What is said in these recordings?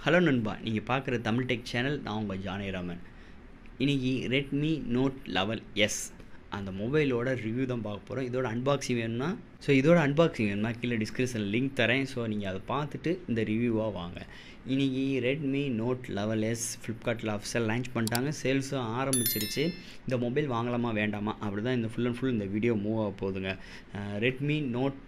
hello நண்பா நீங்கள் பார்க்குற தமிழ் டெக் சேனல் நான் உங்கள் ஜானகிராமன் இன்றைக்கி ரெட்மி நோட் லெவல் எஸ் அந்த மொபைலோட ரிவ்யூ தான் பார்க்க போகிறோம் இதோட அன்பாக்சிங் வேணும்னா ஸோ இதோட அன்பாக்சிங் வேணும்னா கீழே டிஸ்கிரிப்ஷனில் லிங்க் தரேன் ஸோ நீங்கள் அதை பார்த்துட்டு இந்த ரிவ்யூவாக வாங்க இன்றைக்கி ரெட்மி நோட் லெவல் எஸ் ஃப்ளிப்கார்ட்டில் அஃபிஷியல் லான்ச் பண்ணிட்டாங்க சேல்ஸும் ஆரம்பிச்சிருச்சு இந்த மொபைல் வாங்கலாமா வேண்டாமா அப்படி தான் இந்த ஃபுல் அண்ட் ஃபுல் இந்த வீடியோ மூவ் ஆக போகுதுங்க ரெட்மி நோட்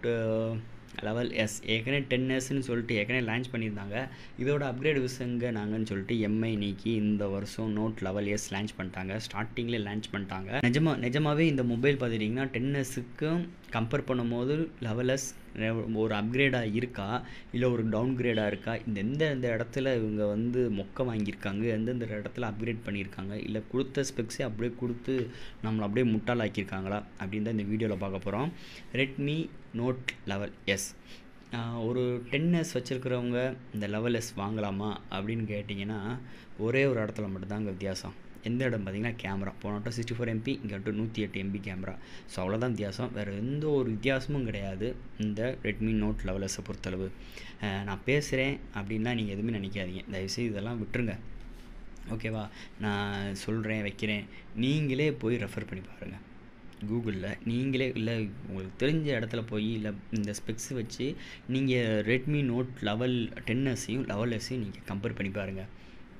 லெவல் எஸ் ஏற்கனவே டென் எஸ்ன்னு சொல்லிட்டு ஏற்கனவே லான்ச் பண்ணியிருந்தாங்க இதோட அப்கிரேட் விஷயங்க நாங்கன்னு சொல்லிட்டு எம்ஐ நீக்கி இந்த வருஷம் நோட் லெவல் எஸ் லான்ச் பண்ணிட்டாங்க ஸ்டார்டிங்கில் லான்ச் பண்ணிட்டாங்க நிஜமா நிஜமாகவே இந்த மொபைல் பார்த்துட்டிங்கன்னா டென் எஸ்ஸுக்கும் கம்பேர் பண்ணும்போது லெவல் எஸ் ஒரு அப்கிரேடாக இருக்கா இல்லை ஒரு டவுன் கிரேடாக இருக்கா இந்த எந்த எந்த இடத்துல இவங்க வந்து மொக்க வாங்கியிருக்காங்க எந்தெந்த இடத்துல அப்கிரேட் பண்ணியிருக்காங்க இல்லை கொடுத்த ஸ்பெக்ஸே அப்படியே கொடுத்து நம்மளை அப்படியே முட்டாளாக்கியிருக்காங்களா அப்படின்னு தான் இந்த வீடியோவில் பார்க்க போகிறோம் ரெட்மி நோட் லெவல் எஸ் ஒரு டென் எஸ் வச்சுருக்கிறவங்க இந்த லெவல் எஸ் வாங்கலாமா அப்படின்னு கேட்டிங்கன்னா ஒரே ஒரு இடத்துல மட்டும்தாங்க வித்தியாசம் எந்த இடம் பார்த்திங்கன்னா கேமரா போனோட்டம் சிக்ஸ்டி ஃபோர் எம்பி இங்கே வந்துட்டு நூற்றி எட்டு எம்பி கேமரா ஸோ அவ்வளோதான் வித்தியாசம் வேறு எந்த ஒரு வித்தியாசமும் கிடையாது இந்த ரெட்மி நோட் லெவலஸை பொறுத்தளவு நான் பேசுகிறேன் அப்படின்லாம் நீங்கள் எதுவுமே நினைக்காதீங்க தயவுசெய்து இதெல்லாம் விட்டுருங்க ஓகேவா நான் சொல்கிறேன் வைக்கிறேன் நீங்களே போய் ரெஃபர் பண்ணி பாருங்கள் கூகுளில் நீங்களே இல்லை உங்களுக்கு தெரிஞ்ச இடத்துல போய் இல்லை இந்த ஸ்பெக்ஸ் வச்சு நீங்கள் ரெட்மி நோட் லெவல் டென் எஸ்ஸையும் லெவல் எஸ்ஸையும் நீங்கள் கம்பேர் பண்ணி பாருங்கள்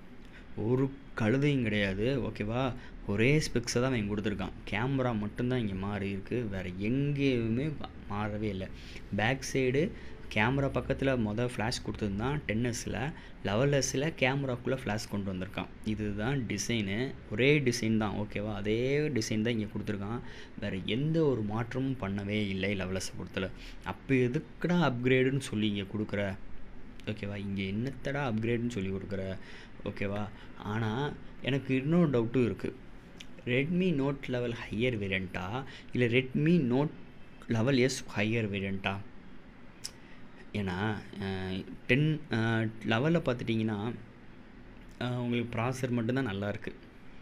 ஒரு கழுதையும் கிடையாது ஓகேவா ஒரே ஸ்பெக்ஸை தான் அவன் கொடுத்துருக்கான் கேமரா மட்டும்தான் இங்கே மாறி இருக்குது வேறு எங்கேயுமே மாறவே இல்லை பேக் சைடு கேமரா பக்கத்தில் மொதல் ஃப்ளாஷ் கொடுத்துருந்தான் டென் எஸ்ஸில் லெவல் எஸ்ஸில் கேமராக்குள்ளே ஃப்ளாஷ் கொண்டு வந்திருக்கான் இதுதான் டிசைனு ஒரே டிசைன் தான் ஓகேவா அதே டிசைன் தான் இங்கே கொடுத்துருக்கான் வேறு எந்த ஒரு மாற்றமும் பண்ணவே இல்லை லெவல் எஸ்ஸை பொறுத்தல அப்போ எதுக்குடா அப்கிரேடுன்னு சொல்லி இங்கே கொடுக்குற ஓகேவா இங்கே என்னத்தடா அப்கிரேடுன்னு சொல்லி கொடுக்குற ஓகேவா ஆனால் எனக்கு இன்னொரு டவுட்டும் இருக்குது ரெட்மி நோட் லெவல் ஹையர் வேரியண்ட்டா இல்லை Redmi Note eleven S higher வேரியண்ட்டா ஏன்னா டென் லெவலில் பார்த்துட்டிங்கன்னா உங்களுக்கு ப்ராசர் மட்டும்தான் நல்லா இருக்குது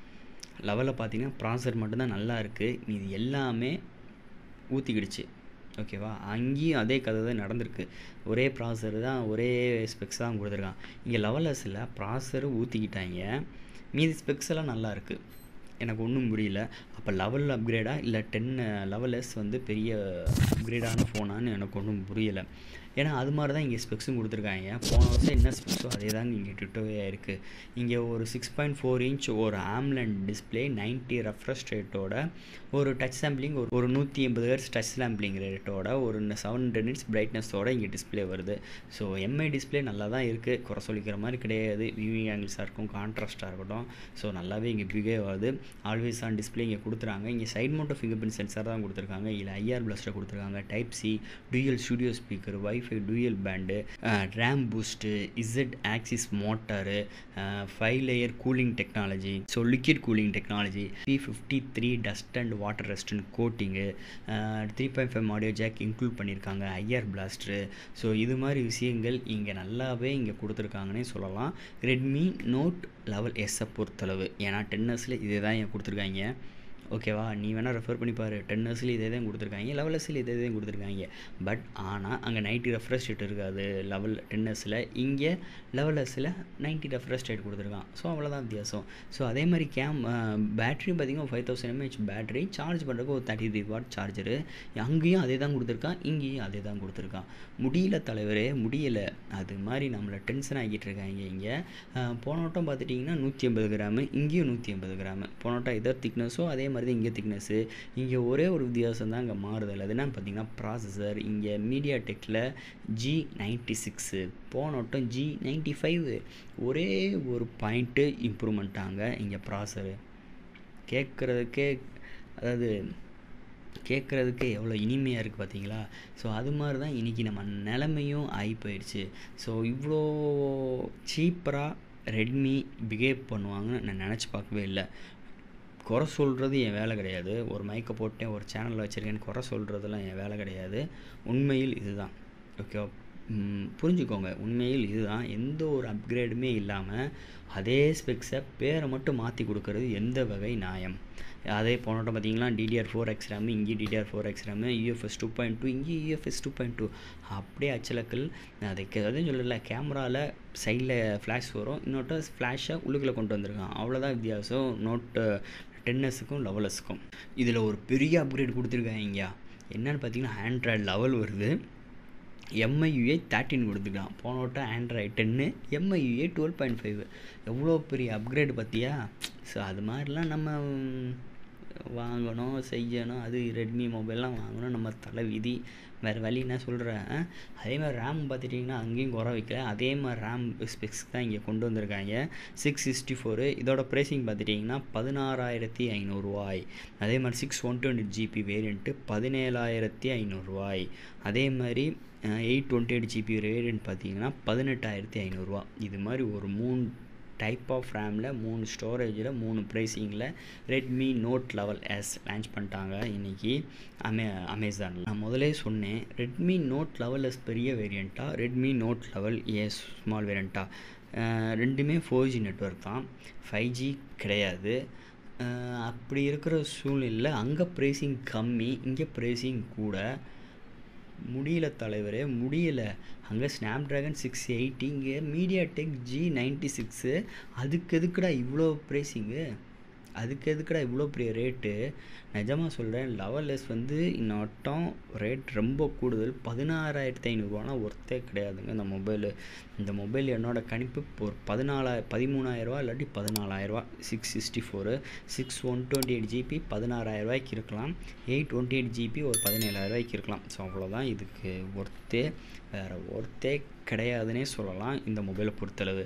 லெவலில் பார்த்தீங்கன்னா ப்ராசர் மட்டும்தான் நல்லா இருக்குது இது எல்லாமே ஊற்றிக்கிடுச்சு ஓகேவா அங்கேயும் அதே கதை தான் நடந்திருக்கு ஒரே ப்ராசர் தான் ஒரே ஸ்பெக்ஸ் தான் கொடுத்துருக்கான் இங்கே லெவலஸில் ப்ராசர் ஊற்றிக்கிட்டாங்க மீதி ஸ்பெக்ஸ் எல்லாம் நல்லா இருக்குது எனக்கு ஒன்றும் புரியல அப்போ லெவல் அப்கிரேடாக இல்லை டென் லெவலஸ் வந்து பெரிய அப்கிரேடான ஃபோனான்னு எனக்கு ஒன்றும் புரியலை ஏன்னா அது மாதிரி தான் இங்கே ஸ்பெக்ஸும் கொடுத்துருக்காங்க போன வருஷம் என்ன ஸ்பெக்ஸோ அதே தாங்க இங்கே டிட்டோவே இருக்குது இங்கே ஒரு சிக்ஸ் பாயிண்ட் ஃபோர் இன்ச் ஒரு ஆம்லன் டிஸ்பிளே நைன்ட்டி ரெஃப்ரெஷ் ரேட்டோட ஒரு டச் சாம்பிளிங் ஒரு ஒரு நூற்றி எண்பது ஹெர்ட்ஸ் டச் சாம்பிளிங் ரேட்டோட ஒரு செவன் ஹண்ட்ரட் நிட்ஸ் பிரைட்னஸோட இங்கே டிஸ்பிளே வருது ஸோ எம்ஐ டிஸ்பிளே நல்லா தான் இருக்குது குறை சொல்லிக்கிற மாதிரி கிடையாது விவிங் ஆங்கிள்ஸாக இருக்கும் கான்ட்ராஸ்ட்டாக இருக்கட்டும் ஸோ நல்லாவே இங்கே பிகேவ் ஆகுது ஆல்வேஸ் ஆன் டிஸ்பிளே இங்கே கொடுத்துறாங்க இங்கே side mounted fingerprint sensor தான் கொடுத்துருக்காங்க இல்லை ஐஆர் பிளஸ்டர் கொடுத்துருக்காங்க type C dual studio speaker wifi dual band RAM boost Z axis motor five layer cooling technology so liquid cooling technology P fifty three dust and water resistant coating three point five audio jack include பண்ணியிருக்காங்க IR blaster so இது மாதிரி விஷயங்கள் இங்கே நல்லாவே இங்கே கொடுத்துருக்காங்கன்னே சொல்லலாம் Redmi Note level எஸ்ஸை பொறுத்தளவு ஏன்னா டென்னஸில் இதே தான் இங்கே கொடுத்துருக்காங்க ஓகேவா நீ வேணால் ரெஃபர் பண்ணி பாரு டென் எஸ்ல இதே தான் கொடுத்துருக்காங்க லெவல் எஸ்ல இதே தான் கொடுத்துருக்காங்க பட் ஆனால் அங்கே நைன்ட்டி ரெஃப்ரெஷ் ரேட் இருக்காது லெவல் டென் எஸ்ல இங்கே லெவல் எஸ்ல நைன்ட்டி ரெஃப்ரெஷ் ரேட் கொடுத்துருக்கான் ஸோ அவ்வளோதான் வித்தியாசம் ஸோ அதே மாதிரி கேம் பேட்ரி பார்த்திங்கன்னா five thousand mAh battery charge பண்ணுறதுக்கு ஒரு தேர்ட்டி த்ரீ வாட் சார்ஜரு அங்கேயும் அதே தான் கொடுத்துருக்கான் இங்கேயும் அதே தான் கொடுத்துருக்கான் முடியல தலைவரே முடியலை அது மாதிரி நம்மளை டென்ஷன் ஆகிட்டு இருக்காங்க இங்கே போன வட்டம் பார்த்துட்டிங்கன்னா நூற்றி ஐம்பது கிராமு இங்கேயும் நூற்றி ஐம்பது கிராமு போன வட்டம் இதர் திக்னஸோ அதே மாதிரி தான் இங்கே திக்னஸ்ஸு இங்கே ஒரே ஒரு வித்தியாசம் தான் இங்கே மாறுதல் அது என்னன்னு பார்த்தீங்கன்னா ப்ராசஸர் இங்கே மீடியா டெக்கில் ஜி நைன்ட்டி சிக்ஸு போன வட்டம் ஜி நைன்ட்டி ஃபைவ் ஒரே ஒரு பாயிண்ட்டு இம்ப்ரூவ்மெண்ட் ஆங்க இங்கே ப்ராசரு கேட்குறதுக்கே அதாவது கேட்குறதுக்கே எவ்வளோ இனிமையாக இருக்குது பார்த்தீங்களா ஸோ அது மாதிரி தான் இன்றைக்கி நம்ம நிலமையும் ஆகி போயிடுச்சு ஸோ இவ்வளோ சீப்பராக ரெட்மி பிஹேவ் பண்ணுவாங்கன்னு நான் நினச்சி பார்க்கவே இல்லை குறை சொல்கிறது என் வேலை கிடையாது ஒரு மைக்கை போட்டேன் ஒரு சேனலில் வச்சுருக்கேன்னு குறை சொல்கிறதுலாம் என் வேலை கிடையாது உண்மையில் இதுதான் ஓகே ம், புரிஞ்சுக்கோங்க உண்மையில் இதுதான் எந்த ஒரு அப்கிரேடுமே இல்லாமல் அதே ஸ்பெக்ஸை பேரை மட்டும் மாற்றி கொடுக்கறது எந்த வகை நியாயம் அதே போனோட்டம் பார்த்தீங்கன்னா டிடிஆர் ஃபோர் எக்ஸ் ரேமு இங்கே DDR four X RAM UFS two point two இங்கே யூஎஃப்எஸ் டூ பாயிண்ட் டூ அப்படியே அச்சலக்கல் அதுக்கு அதுவும் சொல்லல கேமராவில் சைடில் ஃப்ளாஷ் வரும் இன்னொட்டு ஃப்ளாஷை உள்ளுக்குள்ளே கொண்டு வந்திருக்கான் அவ்வளோதான் வித்தியாசம் நோட்டு டென்னஸுக்கும் லெவலஸுக்கும் இதில் ஒரு பெரிய அப்கிரேட் கொடுத்துருக்காங்க என்னன்னு பார்த்தீங்கன்னா ஆண்ட்ராய்டு லெவல் வருது எம்ஐயுஏ தேர்ட்டின் கொடுத்துக்கலாம் போன வட்டம் ஆண்ட்ராய்டு டென்னு எம்ஐயுஏ டுவெல் பாயிண்ட் ஃபைவ் எவ்வளோ பெரிய அப்கிரேடு பார்த்தியா ஸோ அது மாதிரிலாம் நம்ம ம், வாங்கணும் செய்யணும் அது ரெட்மி மொபைல்லாம் வாங்கணும் நம்ம தலை விதி வேறு வழி என்ன சொல்கிறேன் அதே மாதிரி ரேம் பார்த்துட்டிங்கன்னா அங்கேயும் குறை வைக்கல அதே மாதிரி ரேம் ஸ்பெக்ஸ் தான் இங்கே கொண்டு வந்திருக்காங்க சிக்ஸ் சிக்ஸ்டி ஃபோரு இதோட ப்ரைஸிங் பார்த்துட்டிங்கன்னா பதினாறாயிரத்தி ஐநூறுரூவாய் அதே மாதிரி six one twenty GB variant பதினேழாயிரத்தி ஐநூறுரூவாய் அதே மாதிரி eight twenty eight GB variant பார்த்தீங்கன்னா பதினெட்டாயிரத்தி ஐநூறுரூவா இது மாதிரி ஒரு மூணு டைப் ஆஃப் ரேமில் மூணு ஸ்டோரேஜில் மூணு ப்ரைஸிங்கில் Redmi Note eleven S launch பண்ணிட்டாங்க இன்றைக்கி அமே அமேசானில் நான் முதலே சொன்னேன் ரெட்மி நோட் லெவல் எஸ் பெரிய வேரியண்ட்டா Redmi Note eleven S small வேரியண்ட்டா ரெண்டுமே ஃபோர் ஜி நெட்ஒர்க் தான் ஃபைவ் ஜி கிடையாது அஹ் அப்படி இருக்கிற சூழ்நிலையில் அங்கே ப்ரைஸிங் கம்மி இங்கே ப்ரைஸிங் கூட முடியல தலைவரே முடியல அங்கே ஸ்னாப் ட்ராகன் சிக்ஸ் எயிட்டி இங்கே MediaTek G ninety six அதுக்கு எதுக்குடா இவ்வளோ ப்ரைஸிங்கு அதுக்கு எதுக்குடா இவ்வளோ பெரிய ரேட்டு நிஜமாக சொல்கிறேன் லெவல் எஸ் வந்து இன்னொட்டம் ரேட் ரொம்ப கூடுதல் பதினாறாயிரத்தி ஐநூறுரூவானா ஒர்த்தே கிடையாதுங்க இந்த மொபைலு இந்த மொபைல் என்னோட கணிப்பு இப்போ ஒரு பதினாலாய பதிமூணாயிரரூவா இல்லாட்டி பதினாலாயிரரூவா six sixty four six one twenty eight GB பதினாறாயிரரூவாய்க்கு இருக்கலாம் எயிட் டுவெண்ட்டி எயிட் ஜிபி ஒரு பதினேழாயிரரூவாய்க்கு இருக்கலாம் ஸோ அவ்வளோதான் இதுக்கு ஒர்த்தே வேறு ஒர்த்தே கிடையாதுன்னே சொல்லலாம் இந்த மொபைலை பொறுத்தளவு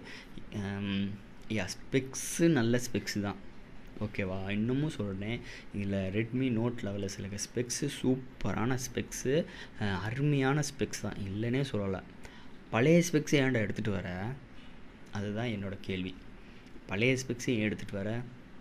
யா ஸ்பெக்ஸு நல்ல ஸ்பெக்ஸு தான் ஓகேவா இன்னமும் சொல்கிறேன் இதில் ரெட்மி நோட் லெவலில் சில ஸ்பெக்ஸு சூப்பரான ஸ்பெக்ஸு அருமையான ஸ்பெக்ஸ் தான் இல்லைன்னே சொல்லலை பழைய ஸ்பெக்ஸை ஏன்டா எடுத்துகிட்டு வர அதுதான் என்னோட கேள்வி பழைய ஸ்பெக்ஸையும் எடுத்துகிட்டு வர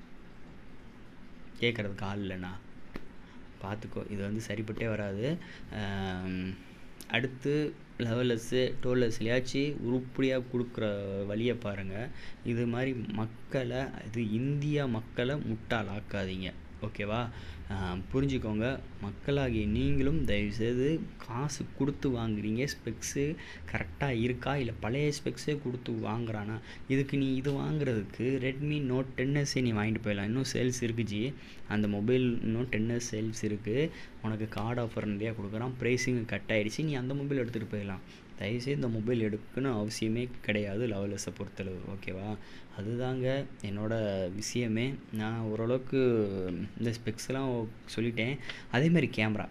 கேட்குறதுக்கு ஆள் இல்லைண்ணா பார்த்துக்கோ இது வந்து சரிப்பட்டே வராது ஆம், அடுத்து லெவலஸ்ஸு டோலஸ்லையாச்சும் உருப்படியாக கொடுக்குற வழியை பாருங்கள் இது மாதிரி மக்களை இது இந்தியா மக்களை முட்டாளாக்காதீங்க ஓகேவா ஆஹ் புரிஞ்சுக்கோங்க மக்களாகிய நீங்களும் தயவுசெய்து காசு கொடுத்து வாங்குறீங்க ஸ்பெக்ஸு கரெக்டாக இருக்கா இல்லை பழைய ஸ்பெக்ஸே கொடுத்து வாங்குறானா இதுக்கு நீ இது வாங்குறதுக்கு ரெட்மி நோட் டென்எஸ்ஸே நீ வாங்கிட்டு போயிடலாம் இன்னும் சேல்ஸ் இருக்குச்சு அந்த மொபைல் இன்னும் டென்எஸ் சேல்ஸ் இருக்குது உனக்கு கார்டு ஆஃபர் நிறையா கொடுக்குறான் ப்ரைஸிங் கட் ஆகிடுச்சு நீ அந்த மொபைல் எடுத்துகிட்டு போயிடலாம் தயவுசெய்து இந்த மொபைல் எடுக்கணும் அவசியமே கிடையாது லெவலஸை பொறுத்தளவு ஓகேவா அதுதாங்க என்னோட விஷயமே நான் ஓரளவுக்கு இந்த ஸ்பெக்ஸ்லாம் சொல்லிட்டேன் அதே மாதிரி கேமரா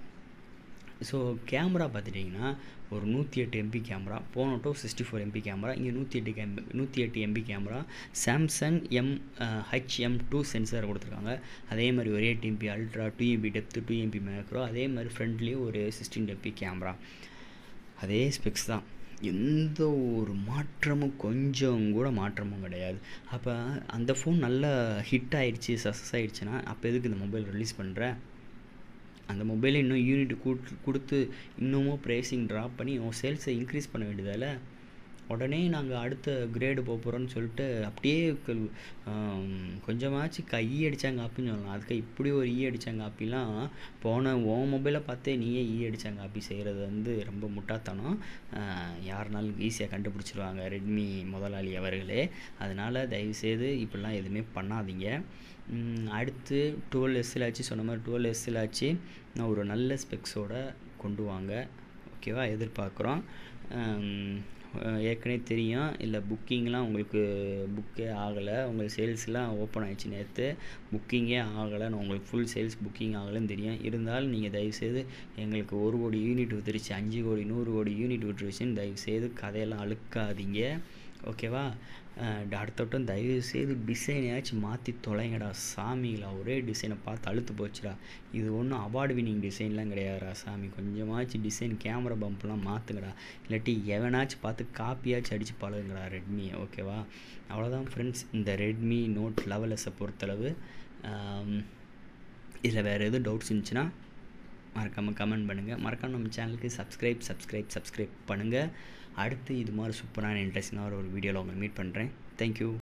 ஸோ கேமரா பார்த்துட்டிங்கன்னா ஒரு நூற்றி எட்டு எம்பி கேமரா போனோட்டோ சிக்ஸ்டி ஃபோர் எம்பி கேமரா இங்கே நூற்றி எட்டு கேம்பி நூற்றி எட்டு MP camera Samsung M HM two sensor கொடுத்துருக்காங்க அதே மாதிரி ஒரு eight MP ultra two MP depth two MP macro அதே மாதிரி ஃப்ரண்ட்லேயும் ஒரு சிக்ஸ்டீன் எம்பி கேமரா அதே ஸ்பெக்ஸ் தான் எந்த ஒரு மாற்றமும் கொஞ்சம் கூட மாற்றமும் கிடையாது அப்போ அந்த ஃபோன் நல்லா ஹிட் ஆயிடுச்சு சக்ஸஸ் ஆயிடுச்சுன்னா அப்போ எதுக்கு இந்த மொபைல் ரிலீஸ் பண்ணுற அந்த மொபைலை இன்னும் யூனிட் கொடுத்து இன்னமும் ப்ரைஸிங் ட்ராப் பண்ணி உன் சேல்ஸை இன்க்ரீஸ் பண்ண வேண்டியதால உடனே நாங்கள் அடுத்த கிரேடு போக போகிறோன்னு சொல்லிட்டு அப்படியே கல்- ஆம், கொஞ்சமாச்சு கை அடித்தாங்க அப்படின்னு சொல்லலாம் அதுக்கு இப்படி ஒரு ஈ அடித்தாங்க அப்படிலாம் போன உன் மொபைலை பார்த்தே நீயே ஈ அடித்தாங்க அப்படி செய்கிறது வந்து ரொம்ப முட்டாத்தனம் ஆஹ், யாருனாலும் ஈஸியாக கண்டுபிடிச்சிருவாங்க ரெட்மி முதலாளி அவர்களே அதனால் தயவுசெய்து இப்படிலாம் எதுவுமே பண்ணாதீங்க ம், அடுத்து டுவெல் எஸ்ஸிலாச்சு சொன்ன மாதிரி டுவெல் எஸ்ஸிலாச்சு நான் ஒரு நல்ல ஸ்பெக்ஸோட கொண்டு வாங்க ஓகேவா எதிர்பார்க்குறோம் ஆம், அஹ் ஏற்கனவே தெரியும் இல்லை புக்கிங்லாம் உங்களுக்கு புக்கே ஆகலை உங்களுக்கு சேல்ஸ்லாம் ஓப்பன் ஆயிடுச்சு நேற்று புக்கிங்கே ஆகலை நான் உங்களுக்கு ஃபுல் சேல்ஸ் புக்கிங் ஆகலைன்னு தெரியும் இருந்தாலும் நீங்கள் தயவுசெய்து எங்களுக்கு ஒரு கோடி யூனிட் வித்துருச்சு அஞ்சு கோடி நூறு கோடி யூனிட் விட்டுருச்சுன்னு தயவுசெய்து கதையெல்லாம் அழுக்காதீங்க ஓகேவா அஹ் அடுத்த வட்டம் தயவு செய்து டிசைனையாச்சும் மாற்றி தொலைங்கடா சாமிகளா ஒரே டிசைனை பார்த்து அழுத்து போச்சுடா இது ஒன்றும் அவார்டு வினிங் டிசைன்லாம் கிடையாதுடா சாமி கொஞ்சமாச்சும் டிசைன் கேமரா பம்ப்லாம் மாற்றுங்கடா இல்லாட்டி எவனாச்சும் பார்த்து காப்பியாச்சும் அடித்து பழகுங்கடா ரெட்மி ஓகேவா அவ்வளோதான் ஃப்ரெண்ட்ஸ் இந்த ரெட்மி நோட் லெவலஸை பொறுத்தளவு இதில் வேறு எதுவும் டவுட்ஸ் இருந்துச்சுன்னா மறக்காமல் கமெண்ட் பண்ணுங்கள் மறக்காம நம்ம சேனலுக்கு சப்ஸ்கிரைப் சப்ஸ்கிரைப் சப்ஸ்கிரைப் பண்ணுங்கள் அடுத்து இது மாதிரி சூப்பரான இன்ட்ரெஸ்டிங்கான ஒரு வீடியோவில் உங்களை மீட் பண்ணுறேன் தேங்க்யூ